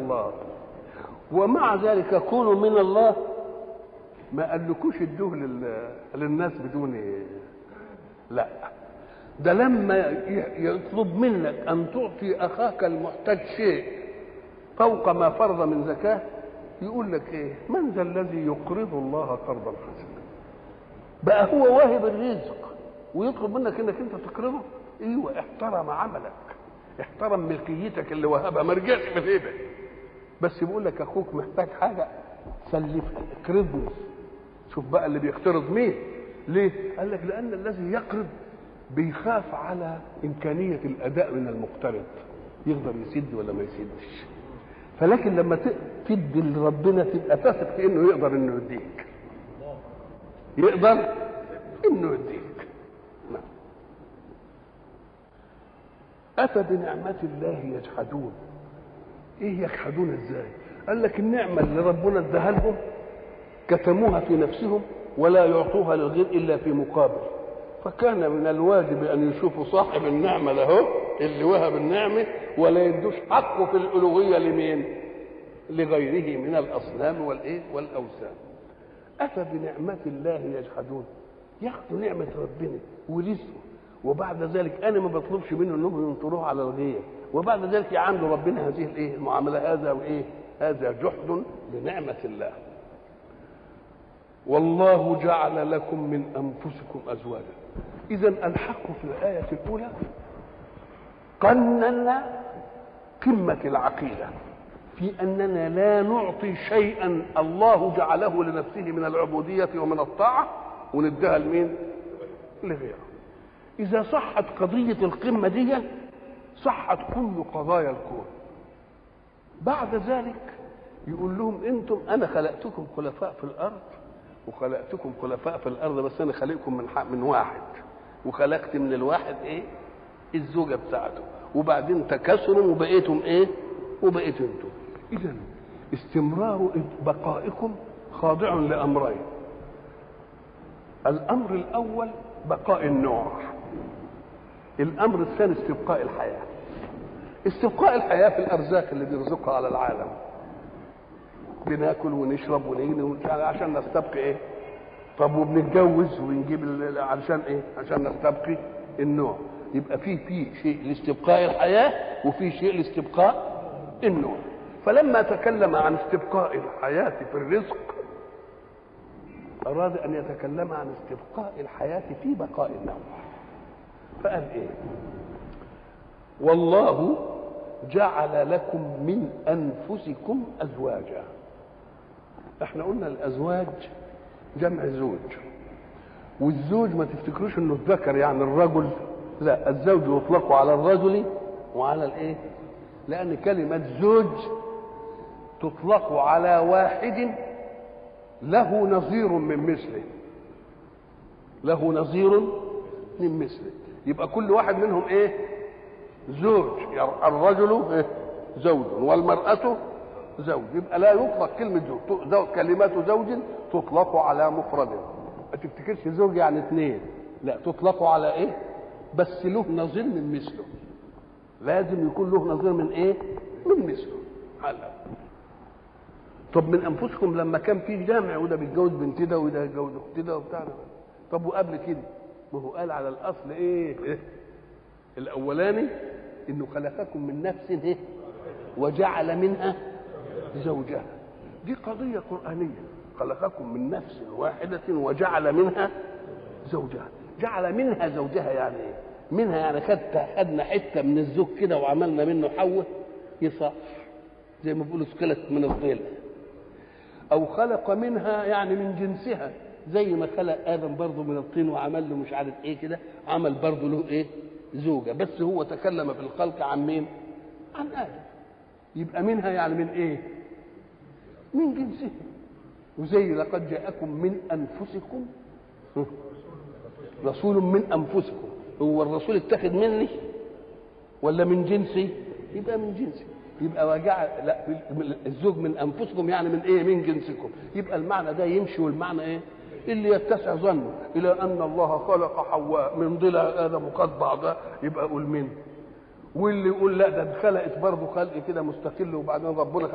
الله ومع ذلك كونوا من الله ما قالكوش ادوه لل... للناس بدون لا ده لما يطلب منك ان تعطي اخاك المحتاج شيء فوق ما فرض من زكاه يقول لك ايه من ذا الذي يقرض الله قرضا حسنا بقى هو واهب الرزق ويطلب منك انك انت تقرضه ايوه احترم عملك احترم ملكيتك اللي وهبها ما رجعش في الهبه بس بيقول لك اخوك محتاج حاجه سلفها اقرضني شوف بقى اللي بيقترض مين ليه قال لك لان الذي يقرض بيخاف على امكانيه الاداء من المقترض يقدر يسد ولا ما يسدش فلكن لما تدي لربنا تبقى تثق في انه يقدر انه يديك يقدر انه يديك نعم اتى بنعمه الله يجحدون ايه يجحدون ازاي قال لك النعمه اللي ربنا اداها لهم كتموها في نفسهم ولا يعطوها للغير الا في مقابل فكان من الواجب ان يشوفوا صاحب النعمه له اللي وهب النعمه ولا يدوش حقه في الالوهيه لمين لغيره من الاصنام والايه والاوثان اتى بنعمه الله يجحدون ياخذوا نعمه ربنا ورزقه وبعد ذلك انا ما بطلبش منه انهم ينطروه على الغير وبعد ذلك يعاملوا ربنا هذه الايه المعامله هذا وايه هذا جحد لنعمه الله والله جعل لكم من انفسكم ازواجا اذا الحق في الايه الاولى قننا قمه العقيده في اننا لا نعطي شيئا الله جعله لنفسه من العبوديه ومن الطاعه ونديها لمين لغيره اذا صحت قضيه القمه دي صحت كل قضايا الكون بعد ذلك يقول لهم انتم انا خلقتكم خلفاء في الارض وخلقتكم خلفاء في الارض بس انا خلقكم من من واحد وخلقت من الواحد ايه الزوجه بتاعته وبعدين تكاثروا وبقيتم ايه وبقيتم انتم اذا استمرار بقائكم خاضع لامرين الامر الاول بقاء النوع الامر الثاني استبقاء الحياه استبقاء الحياه في الارزاق اللي بيرزقها على العالم بناكل ونشرب ونجني عشان نستبقي ايه طب وبنتجوز ونجيب علشان ايه عشان نستبقي النوع يبقى في في شيء لاستبقاء الحياه وفي شيء لاستبقاء النوع فلما تكلم عن استبقاء الحياه في الرزق اراد ان يتكلم عن استبقاء الحياه في بقاء النوع فقال ايه والله جعل لكم من انفسكم ازواجا احنا قلنا الازواج جمع زوج والزوج ما تفتكروش انه الذكر يعني الرجل لا الزوج يطلق على الرجل وعلى الايه لان كلمه زوج تطلق على واحد له نظير من مثله له نظير من مثله يبقى كل واحد منهم ايه زوج يعني الرجل إيه؟ زوج والمرأة زوج يبقى لا يطلق كلمة زوج زو... كلمات زوج تطلق على مفرد ما تفتكرش زوج يعني اثنين لا تطلق على ايه بس له نظير من مثله لازم يكون له نظير من ايه من مثله هلا طب من انفسكم لما كان في جامع وده بيتجوز بنت ده وده يتجوز اخت ده وبتاع طب وقبل كده ما هو قال على الاصل ايه, إيه؟ الاولاني انه خلقكم من نفس ايه وجعل منها زوجها دي قضيه قرانيه خلقكم من نفس واحده وجعل منها زوجها جعل منها زوجها يعني ايه منها يعني خدت خدنا حته من الزوج كده وعملنا منه حواء يصح زي ما بيقولوا سكلت من الظل او خلق منها يعني من جنسها زي ما خلق ادم برضه من الطين وعمل له مش عارف ايه كده عمل برضه له ايه زوجه بس هو تكلم في الخلق عن مين عن ادم يبقى منها يعني من ايه من جنسه وزي لقد جاءكم من انفسكم رسول من انفسكم هو الرسول اتخذ مني ولا من جنسي يبقى من جنسي يبقى وجع لا الزوج من انفسكم يعني من ايه من جنسكم يبقى المعنى ده يمشي والمعنى ايه اللي يتسع ظنه الى ان الله خلق حواء من ضلع ادم وقد بعضها يبقى قول من واللي يقول لا ده اتخلقت برضه خلق كده مستقل وبعدين ربنا